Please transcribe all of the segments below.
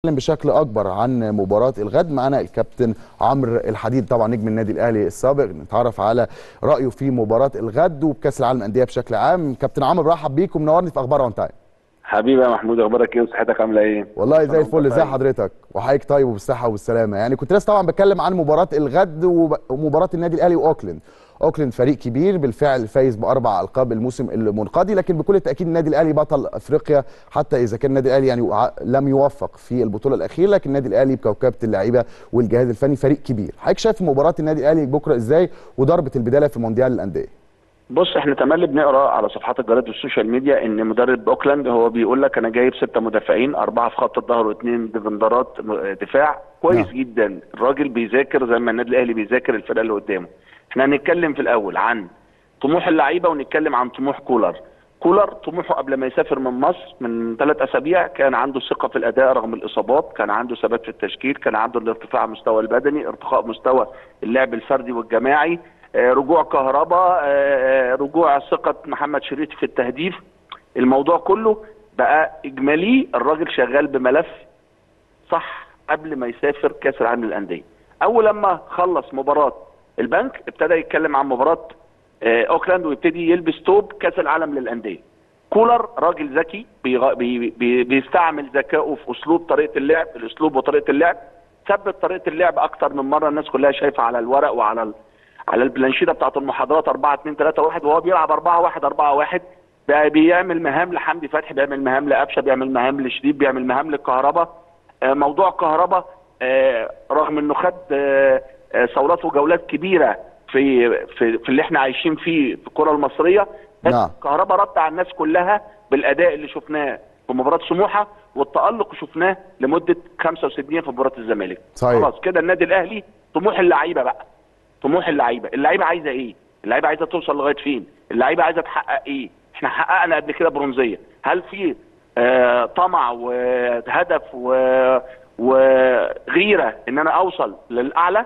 نتكلم بشكل اكبر عن مباراه الغد معانا الكابتن عمرو الحديد طبعا نجم النادي الاهلي السابق نتعرف على رايه في مباراه الغد وبكاس العالم للانديه بشكل عام كابتن عمرو برحب بيك ومنورني في اخبار اون تايم حبيبي يا محمود اخبارك ايه وصحتك عامله ايه والله زي الفل ازي حضرتك وحضرتك طيب وبالصحه والسلامه يعني كنت لسه طبعا بتكلم عن مباراه الغد ومباراه النادي الاهلي واوكلاند اوكلاند فريق كبير بالفعل فايز باربع القاب الموسم المنقضي لكن بكل تاكيد النادي الاهلي بطل افريقيا حتى اذا كان النادي الاهلي يعني لم يوفق في البطوله الاخيره لكن النادي الاهلي بكوكبه اللعيبه والجهاز الفني فريق كبير حضرتك شايف مباراه النادي الاهلي بكره ازاي وضربه البدايه في مونديال الانديه بص احنا تملي بنقرا على صفحات الجرايد والسوشيال ميديا ان مدرب اوكلاند هو بيقول لك انا جايب سته مدافعين اربعه في خط الظهر واثنين ديفندرات دفاع كويس نعم. جدا الراجل بيذاكر زي ما النادي الاهلي بيذاكر الفرقه اللي قدامه احنا هنتكلم في الاول عن طموح اللعيبه ونتكلم عن طموح كولر كولر طموحه قبل ما يسافر من مصر من ثلاث اسابيع كان عنده ثقه في الاداء رغم الاصابات كان عنده ثبات في التشكيل كان عنده الارتفاع مستوى البدني ارتقاء مستوى اللعب الفردي والجماعي رجوع كهرباء رجوع ثقه محمد شريف في التهديف الموضوع كله بقى اجمالي الراجل شغال بملف صح قبل ما يسافر كاس العالم للانديه اول لما خلص مباراه البنك ابتدى يتكلم عن مباراه اوكلاند ويبتدي يلبس توب كاس العالم للانديه كولر راجل ذكي بي بي بيستعمل ذكائه في اسلوب طريقه اللعب الاسلوب وطريقه اللعب ثبت طريقه اللعب اكتر من مره الناس كلها شايفه على الورق وعلى ال... على البلانشيده بتاعت المحاضرات 4 2 3 1 وهو بيلعب 4 1 4 1 بقى بيعمل مهام لحمدي فتحي بيعمل مهام لقفشه بيعمل مهام لشريف بيعمل مهام للكهرباء موضوع الكهرباء رغم انه خد صولات وجولات كبيره في في في اللي احنا عايشين فيه في الكره المصريه بس نعم. كهربا رد على الناس كلها بالاداء اللي شفناه في مباراه سموحه والتالق شفناه لمده 65 دقيقه في مباراه الزمالك صحيح. خلاص كده النادي الاهلي طموح اللعيبه بقى طموح اللعيبه اللعيبه عايزه ايه اللعيبه عايزه توصل لغايه فين اللعيبه عايزه تحقق ايه احنا حققنا قبل كده برونزيه هل في آه طمع وهدف و... وغيره ان انا اوصل للاعلى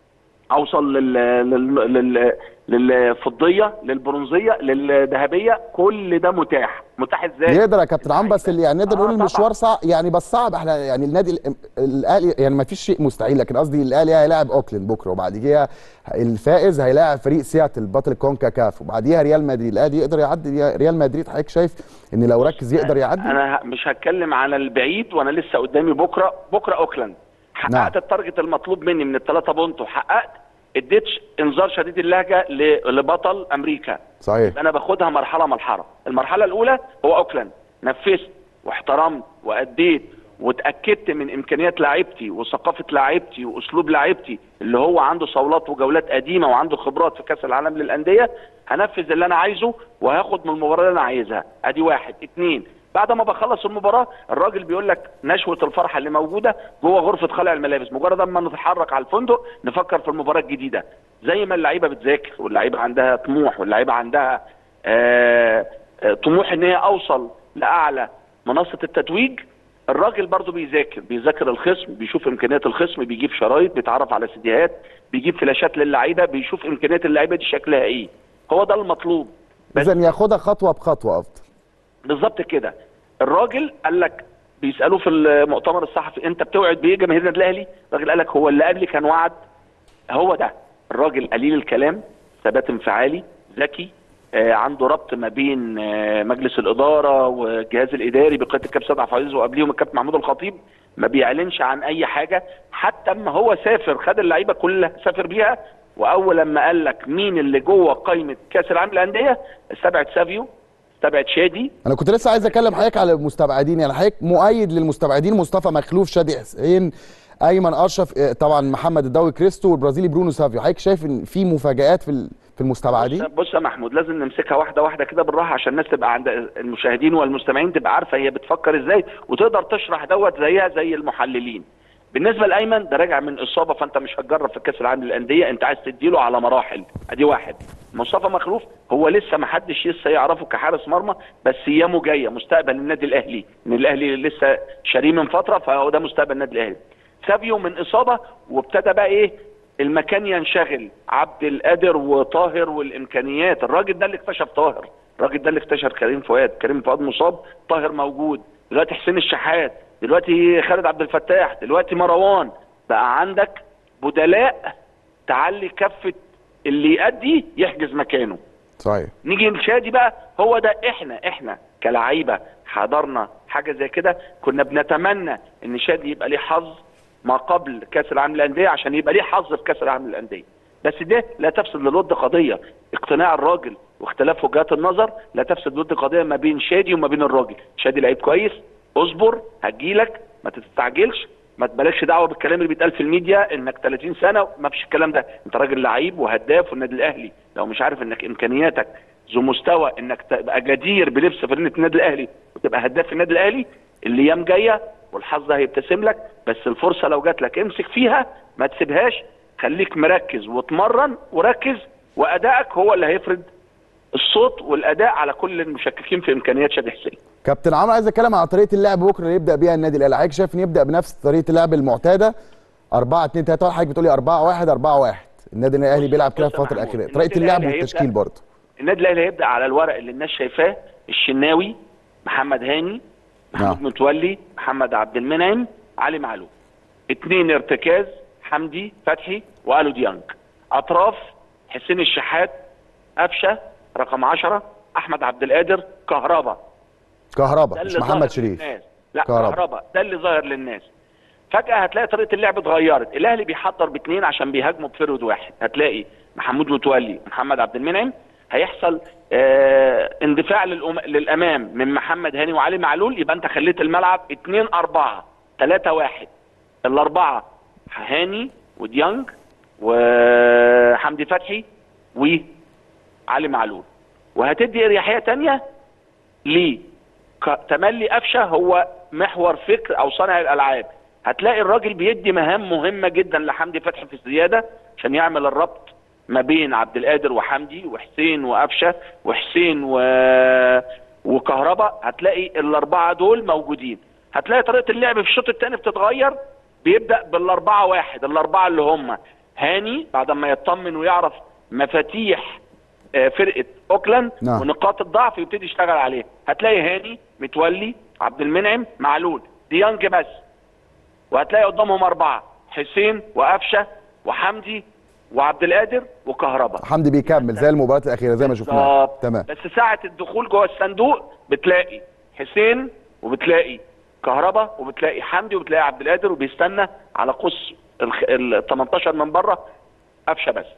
اوصل لل... لل... لل... للفضيه للبرونزيه للذهبيه كل ده متاح متاح ازاي يقدر يا كابتن عم بس اللي يعني نقدر نقول آه المشوار صعب يعني بس صعب احنا يعني النادي الاهلي يعني ما فيش شيء مستحيل لكن قصدي الاهلي هيلاعب اوكلاند بكره وبعد كده الفائز هيلاعب فريق سياتل بطل كونكا كاف وبعديها ريال مدريد الاهلي يقدر يعدي ريال مدريد حضرتك شايف ان لو ركز يقدر يعدي انا مش هتكلم على البعيد وانا لسه قدامي بكره بكره اوكلاند حققت نعم. التارجت المطلوب مني من الثلاثه بونت وحققت اديتش انذار شديد اللهجه لبطل امريكا صحيح انا باخدها مرحله مرحله المرحله الاولى هو اوكلاند نفذت واحترمت واديت واتاكدت من امكانيات لاعيبتي وثقافه لاعيبتي واسلوب لاعيبتي اللي هو عنده صولات وجولات قديمه وعنده خبرات في كاس العالم للانديه هنفذ اللي انا عايزه وهاخد من المباراه اللي انا عايزها ادي واحد اتنين بعد ما بخلص المباراه الراجل بيقول لك نشوه الفرحه اللي موجوده جوه غرفه خلع الملابس مجرد ما نتحرك على الفندق نفكر في المباراه الجديده زي ما اللعيبه بتذاكر واللعيبه عندها طموح واللعيبه عندها آآ آآ طموح ان هي اوصل لاعلى منصه التتويج الراجل برضه بيذاكر بيذاكر الخصم بيشوف امكانيات الخصم بيجيب شرايط بيتعرف على سيديهات بيجيب فلاشات للعيبه بيشوف امكانيات اللعيبه دي شكلها ايه هو ده المطلوب اذا ياخدها خطوه بخطوه افضل بالظبط كده الراجل قال لك بيسالوه في المؤتمر الصحفي انت بتوعد بايه جماهير النادي الاهلي؟ الراجل قال لك هو اللي قبلي كان وعد هو ده الراجل قليل الكلام ثبات انفعالي ذكي آه عنده ربط ما بين آه مجلس الاداره والجهاز الاداري بقياده الكابتن سيد عبد العزيز وقبليهم الكابتن محمود الخطيب ما بيعلنش عن اي حاجه حتى اما هو سافر خد اللعيبه كلها سافر بيها واول لما قال لك مين اللي جوه قائمه كاس العالم للانديه استبعد سافيو استبعد شادي انا كنت لسه عايز اكلم حضرتك على المستبعدين يعني حضرتك مؤيد للمستبعدين مصطفى مخلوف شادي حسين ايمن اشرف طبعا محمد الدوي كريستو والبرازيلي برونو سافيو حضرتك شايف ان في مفاجات في في المستبعدين بص يا محمود لازم نمسكها واحده واحده كده بالراحه عشان الناس تبقى عند المشاهدين والمستمعين تبقى عارفه هي بتفكر ازاي وتقدر تشرح دوت زيها زي المحللين بالنسبه لايمن ده راجع من اصابه فانت مش هتجرب في كاس العالم للانديه انت عايز تديله على مراحل ادي واحد مصطفى مخلوف هو لسه ما حدش لسه يعرفه كحارس مرمى بس ايامه جايه مستقبل النادي الاهلي ان الاهلي لسه شاريه من فتره فهو ده مستقبل النادي الاهلي سافيو من اصابه وابتدى بقى ايه المكان ينشغل عبد القادر وطاهر والامكانيات الراجل ده اللي اكتشف طاهر الراجل ده اللي اكتشف كريم فؤاد كريم فؤاد مصاب طاهر موجود دلوقتي حسين الشحات دلوقتي خالد عبد الفتاح دلوقتي مروان بقى عندك بدلاء تعلي كفه اللي يأدي يحجز مكانه صحيح نيجي لشادي بقى هو ده احنا احنا كلعيبه حضرنا حاجه زي كده كنا بنتمنى ان شادي يبقى ليه حظ ما قبل كاس العالم للانديه عشان يبقى ليه حظ في كاس العالم للانديه بس ده لا تفسد للود قضيه اقتناع الراجل واختلاف وجهات النظر لا تفسد للود قضيه ما بين شادي وما بين الراجل شادي لعيب كويس اصبر هجيلك ما تستعجلش ما تبالغش دعوه بالكلام اللي بيتقال في الميديا انك 30 سنه ما فيش الكلام ده انت راجل لعيب وهداف والنادي الاهلي لو مش عارف انك امكانياتك ذو مستوى انك تبقى جدير بلبس فرنه النادي الاهلي وتبقى هداف في النادي الاهلي الايام جايه والحظ هيبتسم لك بس الفرصه لو جات لك امسك فيها ما تسيبهاش خليك مركز واتمرن وركز وادائك هو اللي هيفرض الصوت والاداء على كل المشككين في امكانيات شادي حسين كابتن عمرو عايز اتكلم على طريقه اللعب بكره اللي يبدا بيها النادي الاهلي حضرتك شايف ان يبدا بنفس طريقه اللعب المعتاده 4 2 3 1 حضرتك بتقولي 4 1 4 1 النادي الاهلي بيلعب كده في بص يا الفتره محمود، الاخيره النادي طريقه اللعب الأهلي والتشكيل هيبدأ- برضه النادي الاهلي هيبدا على الورق اللي الناس شايفاه الشناوي محمد هاني محمود نعم. متولي محمد عبد المنعم علي معلول اثنين ارتكاز حمدي فتحي والو ديانج اطراف حسين الشحات قفشه رقم 10 احمد عبد القادر كهربا كهربا ده مش اللي ظاهر محمد شريف للناس. لا كهربا. كهربا ده اللي ظاهر للناس فجاه هتلاقي طريقه اللعب اتغيرت الاهلي بيحضر باثنين عشان بيهاجموا بفرود واحد هتلاقي محمود متولي ومحمد عبد المنعم هيحصل آه اندفاع للأم... للامام من محمد هاني وعلي معلول يبقى انت خليت الملعب 2 4 3 1 الاربعه هاني وديانج وحمدي فتحي وعلي معلول وهتدي اريحيه تانية ليه؟ ك- تملي قفشه هو محور فكر او صانع الالعاب هتلاقي الراجل بيدي مهام مهمه جدا لحمدي فتحي في الزياده عشان يعمل الربط ما بين عبد القادر وحمدي وحسين وقفشه وحسين و... وكهربا هتلاقي الاربعه دول موجودين هتلاقي طريقه اللعب في الشوط الثاني بتتغير بيبدا بالاربعه واحد الاربعه اللي هم هاني بعد ما يطمن ويعرف مفاتيح آه، فرقه اوكلاند نعم. ونقاط الضعف يبتدي يشتغل عليها هتلاقي هاني متولي عبد المنعم معلول ديانج بس وهتلاقي قدامهم اربعه حسين وقفشه وحمدي وعبد القادر وكهربا حمدي بيكمل زي المباراه الاخيره زي ما شفنا بالظبط. تمام بس ساعه الدخول جوه الصندوق بتلاقي حسين وبتلاقي كهربا وبتلاقي حمدي وبتلاقي عبد القادر وبيستنى على قوس ال 18 من بره قفشه بس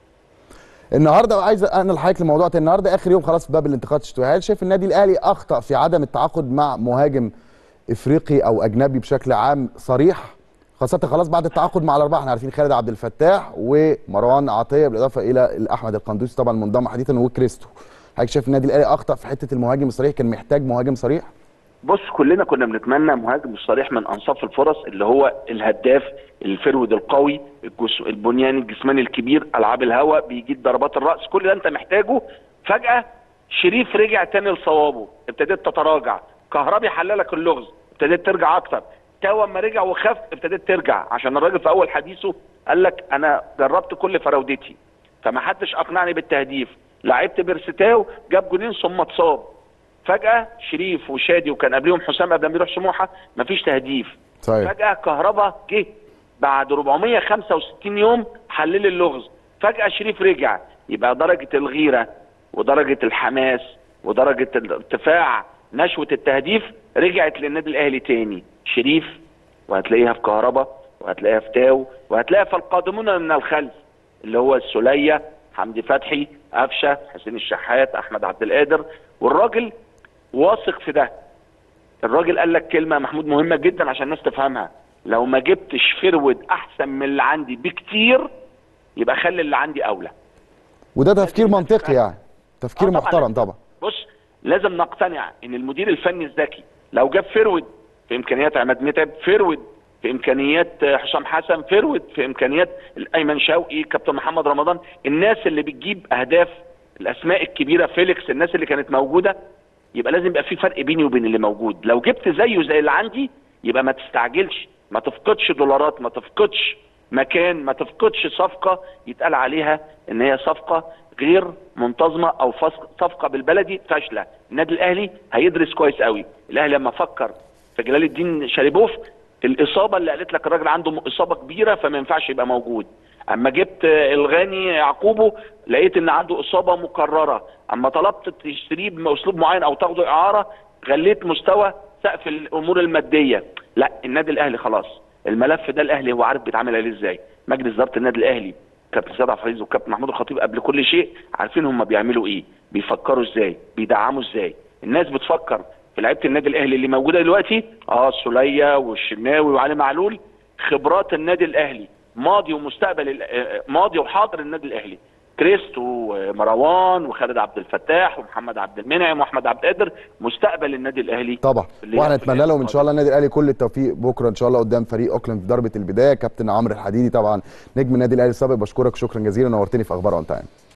النهارده عايز انقل حضرتك لموضوع تاني. النهارده اخر يوم خلاص في باب الانتقاد الشتوي هل شايف النادي الاهلي اخطا في عدم التعاقد مع مهاجم افريقي او اجنبي بشكل عام صريح خاصة خلاص بعد التعاقد مع الأربعة احنا عارفين خالد عبد الفتاح ومروان عطية بالإضافة إلى أحمد القندوسي طبعا منضم حديثا وكريستو. حضرتك شايف النادي الأهلي أخطأ في حتة المهاجم الصريح كان محتاج مهاجم صريح؟ بص كلنا كنا بنتمنى مهاجم صريح من انصاف الفرص اللي هو الهداف الفرود القوي الجس... البنيان الجسماني الكبير العاب الهواء بيجيب ضربات الراس كل ده انت محتاجه فجاه شريف رجع تاني لصوابه ابتديت تتراجع كهربي حللك اللغز ابتديت ترجع اكتر تاو اما رجع وخف ابتديت ترجع عشان الراجل في اول حديثه قال لك انا جربت كل فراودتي فما حدش اقنعني بالتهديف لعبت بيرستاو جاب جولين ثم اتصاب فجاه شريف وشادي وكان قبلهم حسام قبل ما يروح سموحه مفيش تهديف صحيح فجاه كهربا جه بعد 465 يوم حلل اللغز فجاه شريف رجع يبقى درجه الغيره ودرجه الحماس ودرجه الارتفاع نشوه التهديف رجعت للنادي الاهلي تاني شريف وهتلاقيها في كهربا وهتلاقيها في تاو وهتلاقيها في القادمون من الخلف اللي هو السوليه حمدي فتحي قفشه حسين الشحات احمد عبد القادر والراجل واثق في ده الراجل قال لك كلمه محمود مهمه جدا عشان الناس تفهمها لو ما جبتش فرود احسن من اللي عندي بكتير يبقى خلي اللي عندي اولى وده تفكير منطقي يعني تفكير آه طبعاً. محترم طبعا بص لازم نقتنع ان المدير الفني الذكي لو جاب فرود في امكانيات عماد متعب فرود في امكانيات حسام حسن فرود في امكانيات ايمن شوقي كابتن محمد رمضان الناس اللي بتجيب اهداف الاسماء الكبيره فيليكس الناس اللي كانت موجوده يبقى لازم يبقى في فرق بيني وبين اللي موجود لو جبت زيه زي اللي عندي يبقى ما تستعجلش ما تفقدش دولارات ما تفقدش مكان ما تفقدش صفقه يتقال عليها ان هي صفقه غير منتظمه او فسق- صفقه بالبلدي فاشله النادي الاهلي هيدرس كويس قوي الاهلي لما فكر في جلال الدين شاريبوف الاصابه اللي قالت لك الراجل عنده اصابه كبيره فما ينفعش يبقى موجود اما جبت الغاني يعقوبه لقيت ان عنده اصابه مكرره اما طلبت تشتريه باسلوب معين او تاخده اعاره غليت مستوى سقف الامور الماديه لا النادي الاهلي خلاص الملف ده الاهلي هو عارف بيتعامل عليه ازاي مجلس اداره النادي الاهلي كابتن سيد عبد الحفيظ وكابتن محمود الخطيب قبل كل شيء عارفين هم بيعملوا ايه بيفكروا ازاي بيدعموا ازاي الناس بتفكر في لعيبه النادي الاهلي اللي موجوده دلوقتي اه سوليه والشناوي وعلي معلول خبرات النادي الاهلي ماضي ومستقبل ماضي وحاضر النادي الاهلي كريست ومروان وخالد عبد الفتاح ومحمد عبد المنعم واحمد عبد القادر مستقبل النادي الاهلي طبعا واحنا نتمنى لهم ان شاء الله النادي الاهلي كل التوفيق بكره ان شاء الله قدام فريق اوكلاند في ضربه البدايه كابتن عمرو الحديدي طبعا نجم النادي الاهلي السابق بشكرك شكرا جزيلا نورتني في اخبار اون تايم